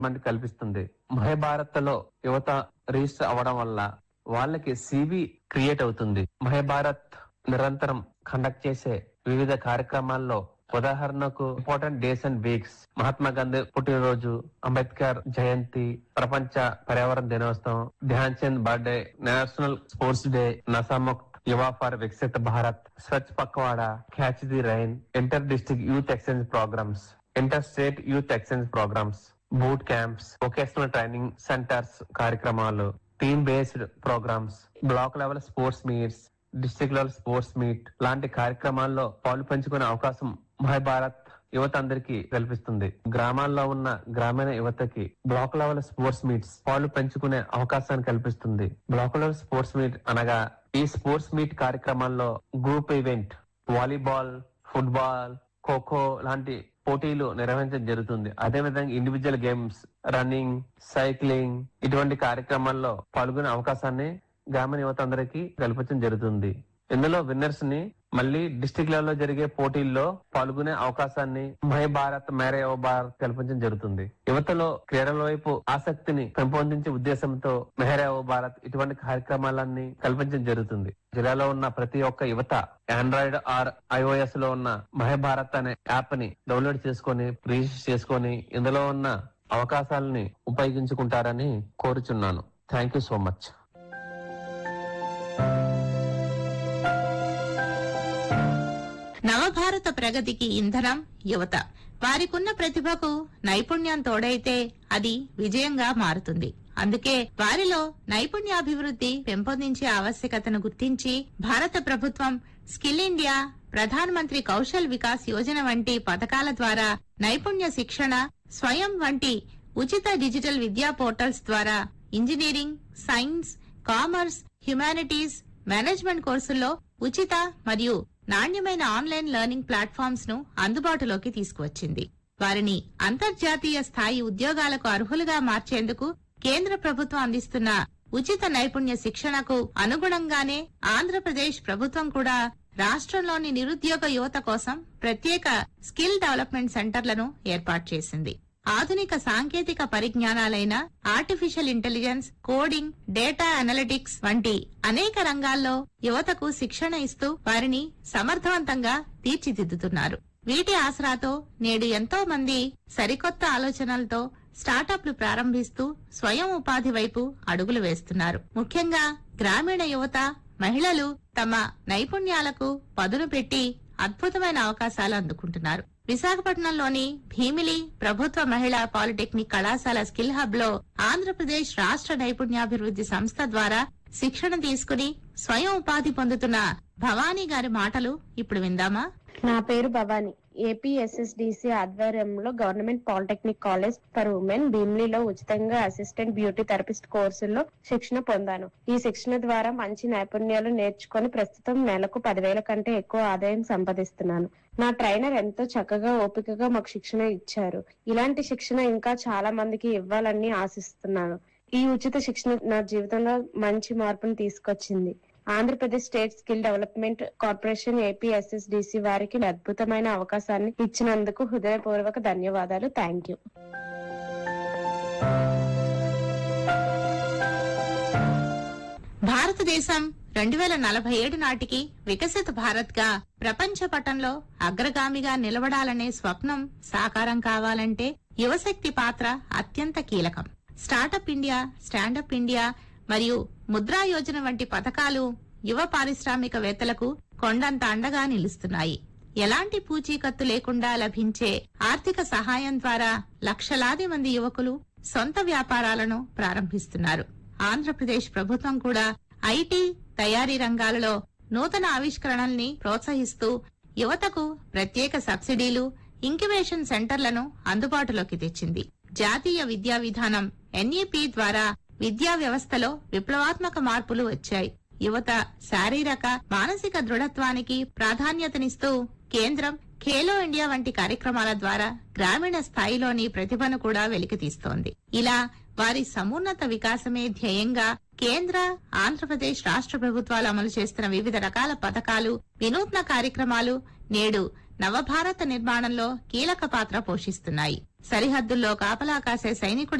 మనకి కల్పిస్తుంది మహాభారత్ లో యువత రిజిస్టర్ అవ్వడం వల్ల వాళ్ళకి సివి క్రియేట్ అవుతుంది మహాభారత్ నిరంతరం కండక్ట్ చేసే వివిధ కార్యక్రమాల్లో ఉదాహరణకు important days and weeks Mahatma Gandhi పుట్టినరోజు అంబేద్కర్ జయంతి ప్రపంచ పర్యావరణ దినోత్సవం Dhyan Chand birthday national sports day నసాముక్ యువ ఫర్ వికసిత భారత్ స్వచ్ఛ పక్వాడా catch the rain inter district youth exchange programmes inter state youth exchange programmes boot camps vocational training centres కార్యక్రమాలు team based programmes block level sports meets district level sports meet లాంటి కార్యక్రమాల్లో పాలు పంచుకునే అవకాశం మహాభారత్ యువత అందరికీ కల్పిస్తుంది గ్రామాల్లో ఉన్న గ్రామీణ యువతకి బ్లాక్ లెవెల్ స్పోర్ట్స్ మీట్స్ పాలు పెంచుకునే అవకాశాన్ని కల్పిస్తుంది బ్లాక్ లెవెల్ స్పోర్ట్స్ మీట్ అనగా ఈ స్పోర్ట్స్ మీట్ కార్యక్రమాల్లో group event volleyball football kho kho లాంటి పోటీలు నిర్వహించడం జరుగుతుంది అదే విధంగా ఇండివిజువల్ గేమ్స్ రన్నింగ్ సైక్లింగ్ ఇటువంటి కార్యక్రమాల్లో పాల్గొనే అవకాశాన్ని గ్రామీణ యువత అందరికీ కల్పించడం జరుగుతుంది ఇందులో విన్నర్స్ ని మళ్ళీ డిస్ట్రిక్ట్ లెవెల్ లో జరిగే పోటీల్లో పాల్గొనే అవకాశాన్ని మై భారత్ మేరే ఓ భారత్ కల్పించడం జరుగుతుంది యువతలో క్రీడల వైపు ఆసక్తిని పెంపొందించే ఉద్దేశంతో మెహరే ఓ భారత్ ఇటువంటి కార్యక్రమాలన్నీ కల్పించడం జరుగుతుంది జిల్లాలో ఉన్న ప్రతి ఒక్క యువత ఆండ్రాయిడ్ ఆర్ ఐఓఎస్ లో ఉన్న మహే భారత్ అనే యాప్ ని డౌన్లోడ్ చేసుకొని రిజిస్టర్ చేసుకొని ఇందులో ఉన్న అవకాశాలని ఉపయోగించుకుంటారని కోరుచున్నాను థ్యాంక్ యూ సో మచ్ నవభారత ప్రగతికి ఇంధనం యువత వారికున్న ప్రతిభకు నైపుణ్యం తోడైతే అది విజయంగా మారుతుంది అందుకే వారిలో నైపుణ్యాభివృద్ధి పెంపొందించే ఆవశ్యకతను గుర్తించి భారత ప్రభుత్వం స్కిల్ ఇండియా ప్రధాన్ మంత్రి కౌశల్ వికాస్ యోజన వంటి పథకాల ద్వారా నైపుణ్య శిక్షణ స్వయం వంటి ఉచిత డిజిటల్ విద్యా పోర్టల్స్ ద్వారా engineering science commerce humanities management కోర్సుల్లో ఉచిత మరియు నాణ్యమైన ఆన్లైన్ లెర్నింగ్ ప్లాట్ఫామ్స్ ను అందుబాటులోకి తీసుకువచ్చింది వారిని అంతర్జాతీయ స్థాయి ఉద్యోగాలకు అర్హులుగా మార్చేందుకు కేంద్ర ప్రభుత్వం అందిస్తున్న ఉచిత నైపుణ్య శిక్షణకు అనుగుణంగానే ఆంధ్రప్రదేశ్ ప్రభుత్వం కూడా రాష్ట్రంలోని నిరుద్యోగ యువత కోసం ప్రత్యేక స్కిల్ డెవలప్మెంట్ సెంటర్లను ఏర్పాటు చేసింది ఆధునిక సాంకేతిక పరిజ్ఞానాలైన artificial intelligence coding data analytics వంటి అనేక రంగాల్లో యువతకు శిక్షణ ఇస్తూ వారిని సమర్థవంతంగా తీర్చిదిద్దుతున్నారు వీటి ఆసరాతో నేడు ఎంతో మంది సరికొత్త ఆలోచనలతో స్టార్టప్లు ప్రారంభిస్తూ స్వయం ఉపాధి వైపు అడుగులు వేస్తున్నారు ముఖ్యంగా గ్రామీణ యువత మహిళలు తమ నైపుణ్యాలకు పదును పెట్టి అద్భుతమైన అవకాశాలు అందుకుంటున్నారు విశాఖపట్నంలోని భీమిలి ప్రభుత్వ మహిళా పాలిటెక్నిక్ కళాశాల స్కిల్ హబ్ లో ఆంధ్రప్రదేశ్ రాష్ట్ర నైపుణ్యాభివృద్ధి సంస్థ ద్వారా శిక్షణ తీసుకుని స్వయం ఉపాధి పొందుతున్న భవానీ గారి మాటలు ఇప్పుడు విందామా నా పేరు భవాని ఏపీఎస్ఎస్డిసి ఆధ్వర్యంలో government polytechnic college for women భీమ్లీలో ఉచితంగా అసిస్టెంట్ బ్యూటీ థెరపిస్ట్ కోర్సుల్లో శిక్షణ పొందాను ఈ శిక్షణ ద్వారా మంచి నైపుణ్యాలు నేర్చుకొని ప్రస్తుతం నెలకు పదివేల కంటే ఎక్కువ ఆదాయం సంపాదిస్తున్నాను నా ట్రైనర్ ఎంతో చక్కగా ఓపికగా మాకు శిక్షణ ఇచ్చారు ఇలాంటి శిక్షణ ఇంకా చాలా మందికి ఇవ్వాలని ఆశిస్తున్నాను ఈ ఉచిత శిక్షణ నా జీవితంలో మంచి మార్పును తీసుకొచ్చింది Andhra Pradesh state skill development corporation APSSDC వారికి అద్భుతమైన అవకాశాన్ని ఇచ్చినందుకు హృదయపూర్వక ధన్యవాదాలు థ్యాంక్ యూ భారతదేశం రెండు వేల నలభై ఏడు నాటికి వికసిత భారత్ గా ప్రపంచ పటంలో అగ్రగామిగా నిలబడాలనే స్వప్నం సాకారం కావాలంటే యువశక్తి పాత్ర అత్యంత కీలకం స్టార్టప్ ఇండియా స్టాండప్ ఇండియా మరియు ముద్రా యోజన వంటి పథకాలు యువ పారిశ్రామికవేత్తలకు కొండంత అండగా నిలుస్తున్నాయి ఎలాంటి పూచీకత్తు లేకుండా లభించే ఆర్థిక సహాయం ద్వారా లక్షలాది మంది యువకులు సొంత వ్యాపారాలను ప్రారంభిస్తున్నారు ఆంధ్రప్రదేశ్ ప్రభుత్వం కూడా ఐటీ తయారీ రంగాలలో నూతన ఆవిష్కరణల్ని ప్రోత్సహిస్తూ యువతకు ప్రత్యేక సబ్సిడీలు ఇంక్యుబేషన్ సెంటర్లను అందుబాటులోకి తెచ్చింది జాతీయ విద్యా విధానం ఎన్ఈపి ద్వారా విద్యా వ్యవస్థలో విప్లవాత్మక మార్పులు వచ్చాయి యువత శారీరక మానసిక దృఢత్వానికి ప్రాధాన్యతనిస్తూ కేంద్రం ఖేలో ఇండియా వంటి కార్యక్రమాల ద్వారా గ్రామీణ స్థాయిలోని ప్రతిభను కూడా వెలికితీస్తోంది ఇలా వారి సమున్నత వికాసమే ధ్యేయంగా కేంద్ర ఆంధ్రప్రదేశ్ రాష్ట్ర ప్రభుత్వాలు అమలు చేస్తున్న వివిధ రకాల పథకాలు వినూత్న కార్యక్రమాలు నేడు నవభారత నిర్మాణంలో కీలక పాత్ర పోషిస్తున్నాయి సరిహద్దుల్లో కాపలా కాసే సైనికుడి